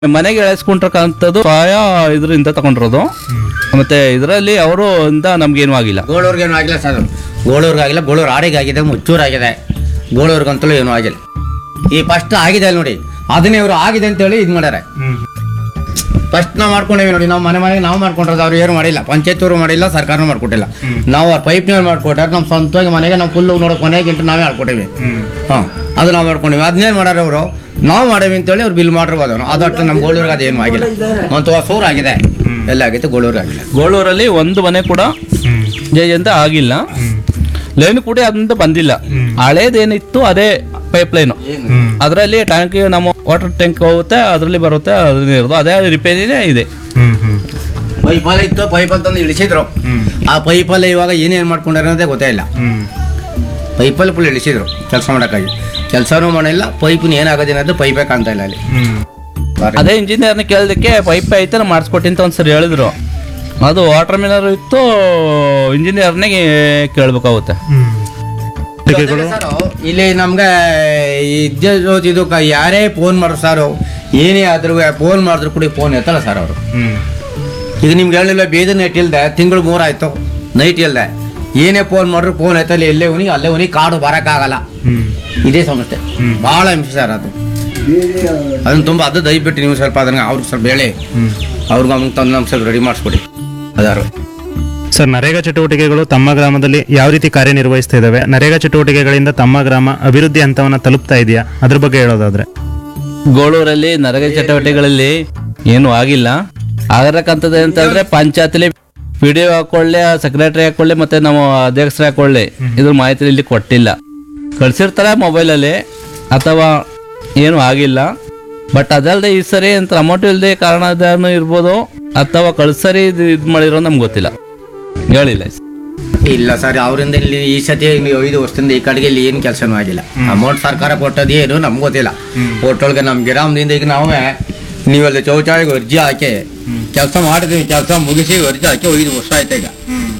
ಮನೆಗೆ ಎಳೆಸ್ಕೊಂಡಿರ್ತಕ್ಕಂಥದ್ದು ಸ್ವಯ ಇದರಿಂದ ತಗೊಂಡಿರೋದು ಮತ್ತೆ ಇದರಲ್ಲಿ ಅವರು ಇಂದ ನಮ್ಗೇನು ಆಗಿಲ್ಲ ಗೋಳೂರ್ಗೇನು ಆಗಿಲ್ಲ ಸರ್ ಗೋಳೂರ್ಗಾಗಿಲ್ಲ ಗೋಳೂರು ಆಡಿಗೆ ಆಗಿದೆ ಮುಚ್ಚೂರು ಆಗಿದೆ ಗೋಳೂರ್ಗಂತಲೂ ಏನೂ ಆಗಿಲ್ಲ ಈ ಫಸ್ಟ್ ಆಗಿದೆ ಅಲ್ಲಿ ನೋಡಿ ಅದನ್ನೇ ಇವರು ಆಗಿದೆ ಅಂತೇಳಿ ಇದು ಮಾಡ್ಯಾರೆ ಫಸ್ಟ್ ನಾವು ಮಾಡ್ಕೊಂಡೇವಿ ನೋಡಿ ನಾವು ಮನೆ ಮನೆಗೆ ನಾವು ಮಾಡ್ಕೊಂಡಿರೋದು ಅವ್ರು ಏನು ಮಾಡಿಲ್ಲ ಪಂಚಾಯತ್ ಮಾಡಿಲ್ಲ ಸರ್ಕಾರನೂ ಮಾಡ್ಕೊಟ್ಟಿಲ್ಲ ನಾವು ಅವ್ರ ಪೈಪ್ನವ್ರು ಮಾಡ್ಕೊಟ್ಟಾರೆ ನಮ್ಮ ಸ್ವಂತವಾಗಿ ಮನೆಗೆ ನಾವು ಫುಲ್ ನೋಡೋಕೆ ಮನೆಗೆ ಇಂಟು ನಾವೇ ಆಡ್ಕೊಟ್ಟೇವಿ ಹಾಂ ಅದು ನಾವು ಮಾಡ್ಕೊಂಡಿವಿ ಅದನ್ನೇನು ಮಾಡ್ಯಾರ ಅವರು ನಾವು ಮಾಡೇವಿ ಅಂತೇಳಿ ಅವ್ರು ಬಿಲ್ ಮಾಡಿರ್ಬೋದು ಅವ್ರು. ಅದು ಅಷ್ಟು ನಮ್ಮ ಗೋಳೂರ್ಗೆ ಅದು ಏನು ಆಗಿಲ್ಲ ಮತ್ತು ಹೊಸೂರು ಆಗಿದೆ ಎಲ್ಲ ಆಗೈತೆ ಗೋಳೂರ್ಗೆ ಆಗಿಲ್ಲ ಗೋಳೂರಲ್ಲಿ ಒಂದು ಮನೆ ಕೂಡ ಜೈ ಅಂತ ಆಗಿಲ್ಲ ಲೈನ್ ಕೂಡ ಅದರಿಂದ ಬಂದಿಲ್ಲ ಹಳೇದೇನಿತ್ತು ಅದೇ ಪೈಪ್ ಲೈನ್ ಅದರಲ್ಲಿ ಟ್ಯಾಂಕ್ ನಮ್ಮ ವಾಟರ್ ಟ್ಯಾಂಕ್ ಹೋಗುತ್ತೆ ಅದರಲ್ಲಿ ಬರುತ್ತೆ ಅದರಲ್ಲಿ ಇರೋದು ಅದೇ ರಿಪೇರಿನೇ ಇದೆ ಪೈಪಲ್ಲಿ ಇತ್ತು ಪೈಪ್ ಅಂತಂದು ಇಳಿಸಿದ್ರು ಆ ಪೈಪಲ್ಲಿ ಇವಾಗ ಏನೇನು ಮಾಡ್ಕೊಂಡಾರೆ ಅನ್ನೋದೇ ಗೊತ್ತೇ ಇಲ್ಲ ಪೈಪಲ್ಲಿ ಫುಲ್ ಇಳಿಸಿದ್ರು ಕೆಲಸ ಮಾಡೋಕ್ಕಾಗಿ ಕೆಲಸನೂ ಮಾಡಿಲ್ಲ ಪೈಪಿನ ಏನಾಗೋದು ಏನಾದ್ರು ಪೈಪೇ ಕಾಣ್ತಾ ಇಲ್ಲ ಅಲ್ಲಿ ಬಾರಿ. ಅದೇ ಇಂಜಿನಿಯರ್ನ ಕೇಳೋದಕ್ಕೆ ಪೈಪ್ ಐತೆ ನಾನು ಮಾಡಿಸ್ಕೊಟ್ಟಿ ಅಂತ ಒಂದ್ಸರಿ ಹೇಳಿದ್ರು ಅದು ವಾಟರ್ ಮಿನರ್ ಇತ್ತು ಇಂಜಿನಿಯರ್ನೇ ಕೇಳಬೇಕಾಗುತ್ತೆ ಅದೇ ಸರ್, ಇಲ್ಲಿ ನಮ್ಗೆ ಇದ್ದೇ ಇದು ಕ- ಯಾರೇ ಫೋನ್ ಮಾಡ್ರು ಸರ್ ಏನೇ ಆದ್ರೂ ಫೋನ್ ಮಾಡಿದ್ರು ಕೂಡ ಫೋನ್ ಎತ್ತಲ್ಲ ಸರ್ ಅವರು ಈಗ ನಿಮ್ಗೆ ಹೇಳಿಲ್ಲ ಬೇದ ನೆಟ್ ಇಲ್ದೆ ತಿಂಗಳು ಮೂರಾಯ್ತು ನೈಟ್ ಇಲ್ದೆ ಏನೇ ಫೋನ್ ಮಾಡ್ರು ಫೋನ್ ಎತ್ತಲ್ಲ ಎಲ್ಲೇ ಉನಿ ಅಲ್ಲೇ ಉನಿ ಕಾಡು ಬರೋಕ್ಕಾಗಲ್ಲ ಇದೇ ಸಮಸ್ಯೆ ಭಾಳ ಹಿಂಸೆ ಸರ್ ಅದು ಅದನ್ನ ತುಂಬ ಅದು ದಯವಿಟ್ಟು ನೀವು ಸ್ವಲ್ಪ ಅದನ್ನ ಅವ್ರಿಗೆ ಸ್ವಲ್ಪ ಹೇಳಿ ಅವ್ರಿಗೂ ಅವ್ನಿಗೆ ತಂದು ನಮ್ಗೆ ಸ್ವಲ್ಪ ರೆಡಿ ಮಾಡಿಸ್ಕೊಡಿ ಅದಾರು ಸರ್ ನರೇಗಾ ಚಟುವಟಿಕೆಗಳು ತಮ್ಮ ಗ್ರಾಮದಲ್ಲಿ ಯಾವ ರೀತಿ ಕಾರ್ಯನಿರ್ವಹಿಸ್ತಾ ಇದ್ದಾವೆ ನರೇಗಾ ಚಟುವಟಿಕೆಗಳಿಂದ ತಮ್ಮ ಗ್ರಾಮ ಅಭಿವೃದ್ಧಿ ಹಂತವನ್ನ ತಲುಪ್ತಾ ಇದೆಯಾ ಅದ್ರ ಬಗ್ಗೆ ಹೇಳೋದಾದ್ರೆ ಗೋಳೂರಲ್ಲಿ ನರೇಗಾ ಚಟುವಟಿಕೆಗಳಲ್ಲಿ ಏನು ಆಗಿಲ್ಲ ಆಗಿರಕ್ಕಂಥದ್ದು ಅಂತಂದ್ರೆ ಪಂಚಾಯತಿಲಿ ಪಿ ಡಿ ಹಾಕೊಳ್ಳಿ ಸೆಕ್ರೆಟರಿ ಹಾಕೊಳ್ಳಿ ಮತ್ತೆ ನಮ್ಮ ಅಧ್ಯಕ್ಷರು ಹಾಕೊಳ್ಳಿ ಇದ್ರ ಮಾಹಿತಿ ಇಲ್ಲಿ ಕೊಟ್ಟಿಲ್ಲ ಕಳ್ಸಿರ್ತಾರೆ ಮೊಬೈಲಲ್ಲಿ ಅಥವಾ ಏನು ಆಗಿಲ್ಲ ಬಟ್ ಅದಲ್ಲದೆ ಈ ಸರಿ ಅಂತ ಅಮೌಂಟ್ ಇಲ್ಲದೆ ಕಾರಣದಾನು ಇರ್ಬೋದು ಅಥವಾ ಕಳ್ಸರಿ ಇದು ಇದು ಮಾಡಿರೋ ನಮ್ಗೆ ಗೊತ್ತಿಲ್ಲ ಹೇಳಿಲ್ಲ ಇಲ್ಲ ಸರ್ ಅವರಿಂದ ಇಲ್ಲಿ ಈ ಸತಿ ನೀವು ಐದು ವರ್ಷದಿಂದ ಈ ಕಡೆಗೆ ಇಲ್ಲಿ ಏನು ಕೆಲಸನೂ ಆಗಿಲ್ಲ ಅಮೌಂಟ್ ಸರ್ಕಾರ ಕೊಟ್ಟದ್ದು ಏನು ನಮ್ಗೆ ಗೊತ್ತಿಲ್ಲ ಒಟ್ಟೊಳಗೆ ನಮ್ಮ ಗ್ರಾಮದಿಂದ ಈಗ ನಾವೇ ನೀವಲ್ಲಿ ಚೌಚಾಳಿಗೆ ಅರ್ಜಿ ಹಾಕಿ ಕೆಲಸ ಮಾಡಿದ್ವಿ ಕೆಲಸ ಮುಗಿಸಿ ಅರ್ಜಿ ಹಾಕಿ ಐದು ವರ್ಷ ಆಯ್ತು ಈಗ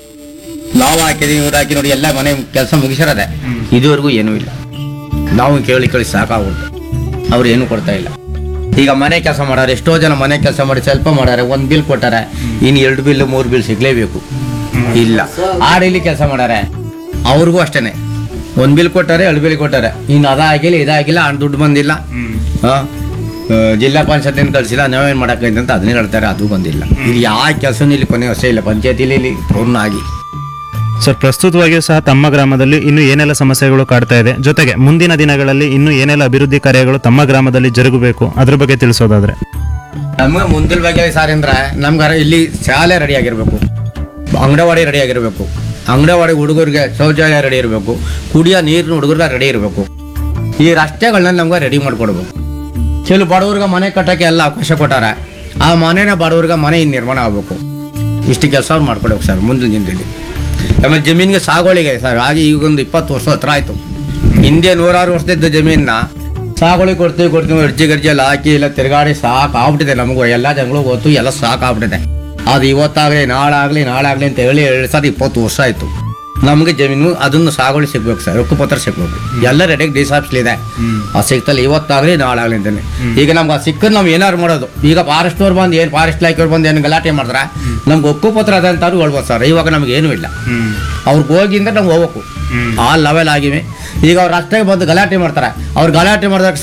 ನಾವು ಹಾಕಿದೀವಿ ಇವ್ರು ಹಾಕಿ ನೋಡಿ ಎಲ್ಲ ಮನೆ ಕೆಲಸ ಮುಗಿಸಿರೋದೆ ಇದುವರೆಗೂ ಏನೂ ಇಲ್ಲ ನಾವು ಕೇಳಿ ಕೇಳಿ ಸಾಕಾಗ್ಬಿಟ್ಟು ಅವ್ರು ಏನು ಕೊಡ್ತಾ ಇಲ್ಲ ಈಗ ಮನೆ ಕೆಲಸ ಮಾಡಾರೆ ಎಷ್ಟೋ ಜನ ಮನೆ ಕೆಲಸ ಮಾಡಿ ಸ್ವಲ್ಪ ಮಾಡಾರೆ ಒಂದು ಬಿಲ್ ಕೊಟ್ಟಾರೆ ಇನ್ನು ಎರಡು ಬಿಲ್ ಮೂರು ಬಿಲ್ ಸಿಗ್ಲೇಬೇಕು ಇಲ್ಲ ಆಡಲ್ಲಿ ಕೆಲಸ ಮಾಡಾರೆ ಅವ್ರಿಗೂ ಅಷ್ಟೇನೆ ಒಂದು ಬಿಲ್ ಕೊಟ್ಟಾರೆ ಎರಡು ಬಿಲ್ ಕೊಟ್ಟಾರೆ ಇನ್ನು ಅದಾಗಿಲ್ಲ ಇದಾಗಿಲ್ಲ ಹಣ ದುಡ್ಡು ಬಂದಿಲ್ಲ ಹಾ ಆ, ಜಿಲ್ಲಾ ಪಂಚಾಯತಿನ ಕಳಿಸಿಲ್ಲ ನಾವೇನು ಮಾಡೋಕ್ಕೈತೆ ಅಂತ ಅದನ್ನೇ ಹೇಳ್ತಾರೆ ಅದು ಬಂದಿಲ್ಲ ಇಲ್ಲಿ ಯಾವ ಕೆಲಸನೂ ಇಲ್ಲಿ ಕೊನೆ ಹೊಸ ಇಲ್ಲ ಪಂಚಾಯತಿಲಿ ಇಲ್ಲಿ ಫೋನ್ ಆಗಿ ಸರ್ ಪ್ರಸ್ತುತವಾಗಿಯೂ ಸಹ ತಮ್ಮ ಗ್ರಾಮದಲ್ಲಿ ಇನ್ನು ಏನೆಲ್ಲ ಸಮಸ್ಯೆಗಳು ಕಾಡ್ತಾ ಇದೆ ಜೊತೆಗೆ ಮುಂದಿನ ದಿನಗಳಲ್ಲಿ ಇನ್ನು ಏನೆಲ್ಲ ಅಭಿವೃದ್ಧಿ ಕಾರ್ಯಗಳು ತಮ್ಮ ಗ್ರಾಮದಲ್ಲಿ ಜರುಗಬೇಕು ಅದ್ರ ಬಗ್ಗೆ ತಿಳಿಸೋದಾದ್ರೆ ನಮ್ಗೆ ಮುಂದಿನ ಬಗ್ಗೆ ಸರ್ ಅಂದ್ರೆ ನಮ್ಗೆ ಇಲ್ಲಿ ಶಾಲೆ ರೆಡಿ ಆಗಿರ್ಬೇಕು ಅಂಗನವಾಡಿ ರೆಡಿ ಆಗಿರ್ಬೇಕು ಅಂಗನವಾಡಿ ಹುಡುಗರಿಗೆ ಶೌಚಾಲಯ ರೆಡಿ ಇರಬೇಕು ಕುಡಿಯೋ ನೀರಿನ ಹುಡುಗರಿಗೆ ರೆಡಿ ಇರಬೇಕು ಈ ರಸ್ತೆಗಳನ್ನ ನಮ್ಗೆ ರೆಡಿ ಮಾಡ್ಕೊಡ್ಬೇಕು ಕೆಲವು ಬಡವ್ರಿಗೆ ಮನೆ ಕಟ್ಟಕ್ಕೆ ಎಲ್ಲ ಅವಕಾಶ ಕೊಟ್ಟಾರೆ ಆ ಮನೆನ ಬಡವ್ರಿಗೆ ಮನೆ ಇನ್ನು ನಿರ್ಮಾಣ ಆಗಬೇಕು ಇಷ್ಟು ಕೆಲಸ ಅವ್ರು ಮಾಡ್ಕೊಡ್ಬೇಕು ಸರ್ ಮುಂದಿನ ದಿನದಲ್ಲಿ ಆಮೇಲೆ ಜಮೀನಿಗೆ ಸಾಗುವಳಿಗೆ ಸರ್ ಆಗಿ ಈಗ ಒಂದು ಇಪ್ಪತ್ತು ವರ್ಷ ಹತ್ರ ಆಯ್ತು ಹಿಂದೆ ನೂರಾರು ವರ್ಷದಿದ್ದ ಜಮೀನ ಸಾಗುವಳಿ ಕೊಡ್ತೀವಿ ಕೊಡ್ತೀವಿ ಅರ್ಜಿ ಗರ್ಜಿ ಎಲ್ಲ ಹಾಕಿ ಇಲ್ಲ ತಿರುಗಾಡಿ ಸಾಕು ಆಗ್ಬಿಟ್ಟಿದೆ ನಮಗೂ ಎಲ್ಲ ಜನಗಳು ಗೊತ್ತು ಎಲ್ಲ ಸಾಕು ಆಗ್ಬಿಟ್ಟಿದೆ ಅದು ಇವತ್ತಾಗಲಿ ನಾಳಾಗಲಿ ನಾಳಾಗಲಿ ಅಂತ ಹೇಳಿ ಹೇಳಿ ಸರ್ ಇಪ್ಪತ್ತು ವರ್ಷ ಆಯ್ತು ನಮಗೆ ಜಮೀನು ಅದನ್ನು ಸಾಗುವಳಿ ಸಿಗ್ಬೇಕು ಸರ್ ಹಕ್ಕುಪತ್ರ ಸಿಗ್ಬೇಕು ಎಲ್ಲ ರೆಡಿಯಾಗಿ ಡಿ ಇದೆ ಅದು ಸಿಗ್ತಲ್ಲ ಇವತ್ತಾಗಲಿ ನಾಳಾಗಲಿ ಅಂತಾನೆ ಈಗ ನಮ್ಗೆ ಅದು ಸಿಕ್ಕದ್ ನಾವು ಏನಾರು ಮಾಡೋದು ಈಗ ಫಾರೆಸ್ಟ್ ಅವ್ರು ಬಂದು ಏನು ಫಾರೆಸ್ಟ್ ಇಲಾಖೆಯವ್ರು ಬಂದು ಏನು ಗಲಾಟೆ ಮಾಡಿದ್ರೆ ನಮ್ಗೆ ಹಕ್ಕುಪತ್ರ ಅದ ಅಂತ ಹೇಳ್ಬೋದು ಸರ್ ಇವಾಗ ನಮ್ಗೆ ಏನೂ ಇಲ್ಲ ಅವ್ರಿಗೆ ಹೋಗಿಂದ ನಮ್ಗೆ ಹೋಗ್ಬೇಕು ಆ ಲೆವೆಲ್ ಆಗಿವೆ ಈಗ ಅವ್ರು ರಸ್ತೆಗೆ ಬಂದು ಗಲಾಟೆ ಮಾಡ್ತಾರೆ ಅವ್ರು ಗಲಾಟೆ ಮಾಡಿದಾಗ